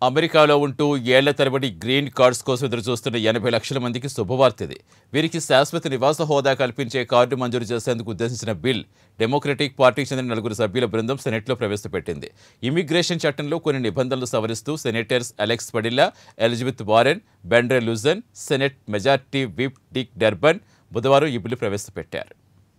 అమెరికాలో ఉంటూ ఏళ్ల తరబడి గ్రీన్ కార్డ్స్ కోసం ఎదురుచూస్తున్న ఎనభై లక్షల మందికి శుభవార్త ఇది వీరికి శాశ్వత నివాస హోదా కల్పించే కార్డు మంజూరు చేసేందుకు ఉద్దేశించిన బిల్ డెమోక్రటిక్ పార్టీకి చెందిన నలుగురు సభ్యుల బృందం సెనెట్లో ప్రవేశపెట్టింది ఇమిగ్రేషన్ చట్టంలో కొన్ని నిబంధనలు సవరిస్తూ senators Alex Padilla Elizabeth Warren Ben Ray Lujan senate majority whip Dick Durbin బుధవారం ఈ బిల్లు ప్రవేశపెట్టారు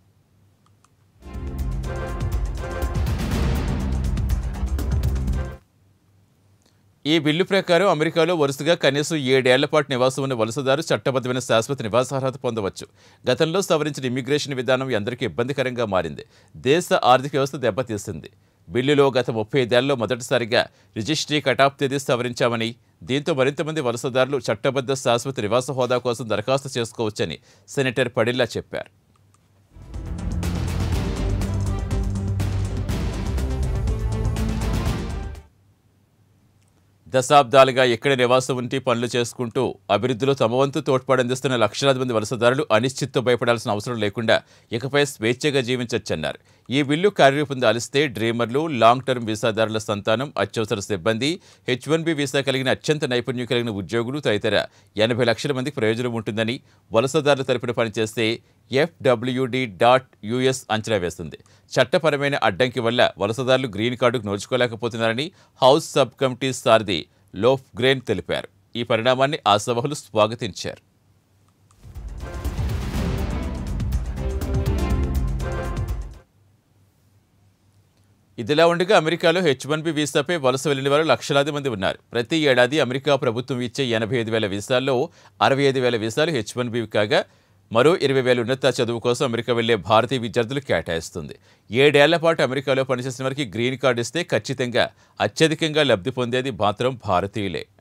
ఈ బిల్లు ప్రకారం అమెరికాలో వరుసగా కనీసం ఏడేళ్ల పాటు నివాసం ఉన్న వలసదారు చట్టబద్ధమైన శాశ్వత నివాసార్హత పొందవచ్చు గతంలో సవరించిన ఇమ్మిగ్రేషన్ విధానం ఎందరికీ ఇబ్బందికరంగా మారింది దేశ ఆర్థిక వ్యవస్థ దెబ్బతీసింది బిల్లులో గత ముప్పై ఐదేళ్లలో మొదటిసారిగా రిజిస్ట్రీ కటాఫ్ తేదీ సవరించామని దీంతో మరింత మంది వలసదారులు చట్టబద్ధ శాశ్వత నివాస హోదా కోసం దరఖాస్తు చేసుకోవచ్చని సెనేటర్ పడిల్లా చెప్పారు దశాబ్దాలుగా ఎక్కడ నివాసం ఉండి పనులు చేసుకుంటూ అభివృద్ధిలో తమ వంతు తోడ్పాడందిస్తున్న లక్షలాది మంది వలసదారులు అనిశ్చిత్తో భయపడాల్సిన అవసరం లేకుండా ఇకపై స్వేచ్ఛగా జీవించొచ్చన్నారు ఈ బిల్లు కార్యరూపం దాలిస్తే డ్రీమర్లు లాంగ్ టర్మ్ వీసాదారుల సంతానం అత్యవసర సిబ్బంది హెచ్ వన్ బి వీసా కలిగిన అత్యంత నైపుణ్యం కలిగిన ఉద్యోగులు తదితర ఎనభై లక్షల మందికి ప్రయోజనం ఉంటుందని వలసదారుల తరపున పనిచేస్తే ఎఫ్డబ్ల్యూడి డాట్ యుఎస్ అంచనా వేస్తుంది చట్టపరమైన అడ్డంకి వల్ల వలసదారులు గ్రీన్ కార్డుకు నోచుకోలేకపోతున్నారని హౌస్ సబ్ కమిటీ సారథి లోఫ్ గ్రేన్ తెలిపారు ఈ పరిణామాన్ని ఆశావహులు స్వాగతించారు ఇదిలా ఉండగా అమెరికాలో హెచ్ వన్ బి వీసాపై వలస వెళ్లిన వారు లక్షలాది మంది ఉన్నారు ప్రతి ఏడాది అమెరికా ప్రభుత్వం ఇచ్చే ఎనభై ఐదు వేల వీసాల్లో అరవై ఐదు వేల వీసాలు హెచ్ వన్ బి కాగా మరో ఇరవై వేల ఉన్నత చదువు కోసం అమెరికా వెళ్లే భారతీయ విద్యార్థులు కేటాయిస్తుంది ఏడేళ్ల పాటు అమెరికాలో పనిచేసిన వారికి గ్రీన్ కార్డు ఇస్తే ఖచ్చితంగా అత్యధికంగా లబ్ధి పొందేది మాత్రం భారతీయులే